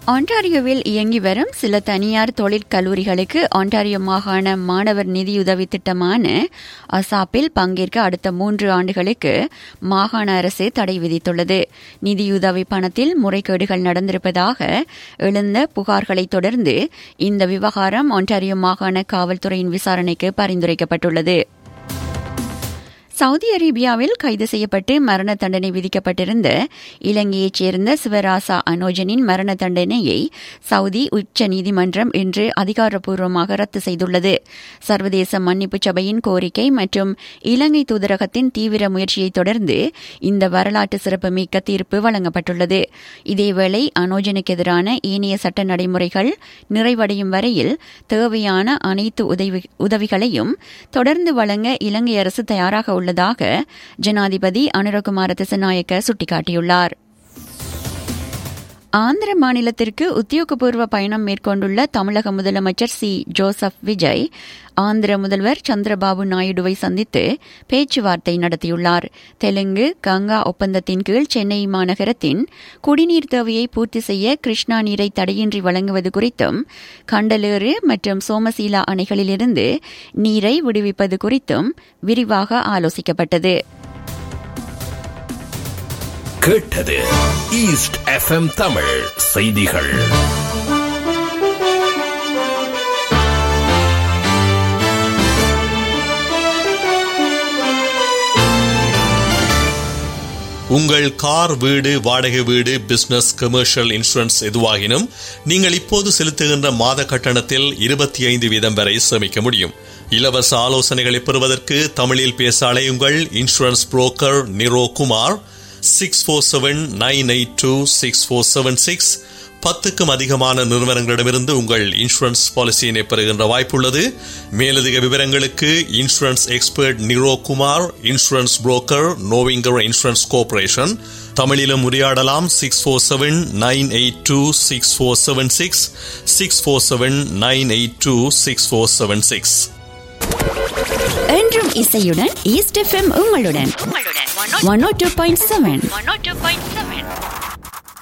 ஆண்டாரியோவில் இயங்கி வரும் சில தனியார் தொழிற்கல்லூரிகளுக்கு ஆண்டாரியோ மாகாண மாணவர் நிதியுதவி திட்டமான அசாப்பில் பங்கேற்க அடுத்த மூன்று ஆண்டுகளுக்கு மாகாண அரசு தடை விதித்துள்ளது நிதியுதவி பணத்தில் முறைகேடுகள் நடந்திருப்பதாக எழுந்த புகார்களை தொடர்ந்து இந்த விவகாரம் ஆண்டாரியோ மாகாண காவல்துறையின் விசாரணைக்கு பரிந்துரைக்கப்பட்டுள்ளது சவுதி அரேபியாவில் கைது செய்யப்பட்டு மரண தண்டனை விதிக்கப்பட்டிருந்த இலங்கையைச் சேர்ந்த சிவராசா அனோஜனின் மரண தண்டனையை சவுதி உச்ச நீதிமன்றம் இன்று அதிகாரப்பூர்வமாக ரத்து செய்துள்ளது சர்வதேச மன்னிப்பு சபையின் கோரிக்கை மற்றும் இலங்கை தூதரகத்தின் தீவிர முயற்சியை தொடர்ந்து இந்த வரலாற்று சிறப்புமிக்க தீர்ப்பு வழங்கப்பட்டுள்ளது இதேவேளை அனோஜனுக்கு எதிரான ஏனைய சட்ட நடைமுறைகள் நிறைவடையும் வரையில் தேவையான அனைத்து உதவிகளையும் தொடர்ந்து வழங்க இலங்கை அரசு தயாராக உள்ளதாக ஜனாதிபதி அனுரகுமார திசநாயக்க சுட்டிக்காட்டியுள்ளார் ஆந்திர மாநிலத்திற்கு உத்தியோகபூர்வ பயணம் மேற்கொண்டுள்ள தமிழக முதலமைச்சர் சி ஜோசப் விஜய் ஆந்திர முதல்வர் சந்திரபாபு நாயுடுவை சந்தித்து பேச்சுவார்த்தை நடத்தியுள்ளார் தெலுங்கு கங்கா ஒப்பந்தத்தின் கீழ் சென்னை மாநகரத்தின் குடிநீர் தேவையை பூர்த்தி செய்ய கிருஷ்ணா நீரை தடையின்றி வழங்குவது குறித்தும் கண்டலேறு மற்றும் சோமசீலா அணைகளிலிருந்து நீரை விடுவிப்பது குறித்தும் விரிவாக ஆலோசிக்கப்பட்டது கேட்டது ஈஸ்ட் எஃப்எம் தமிழ் செய்திகள் உங்கள் கார் வீடு வாடகை வீடு பிசினஸ் கமர்ஷியல் இன்சூரன்ஸ் எதுவாகினும் நீங்கள் இப்போது செலுத்துகின்ற மாத கட்டணத்தில் இருபத்தி ஐந்து வீதம் வரை சேமிக்க முடியும் இலவச ஆலோசனைகளை பெறுவதற்கு தமிழில் பேச அலையுங்கள் insurance broker Niro Kumar six four seven nine eight two six four seven six பத்துக்கும் அதிகமான நிறுவனங்களிடமிருந்து உங்கள் இன்சூரன்ஸ் பாலிசியினை பெறுகின்ற வாய்ப்புள்ளது மேலதிக விவரங்களுக்கு insurance expert Niro Kumar insurance broker Novinger insurance cooperation தமிழிலும் உரையாடலாம் six four seven nine eight two six four seven six six four seven nine eight two six four seven six என்றும் இசையுடன் ஈஸ்ட் எஃப்எம் உங்களுடன் one O two point seven one O two point seven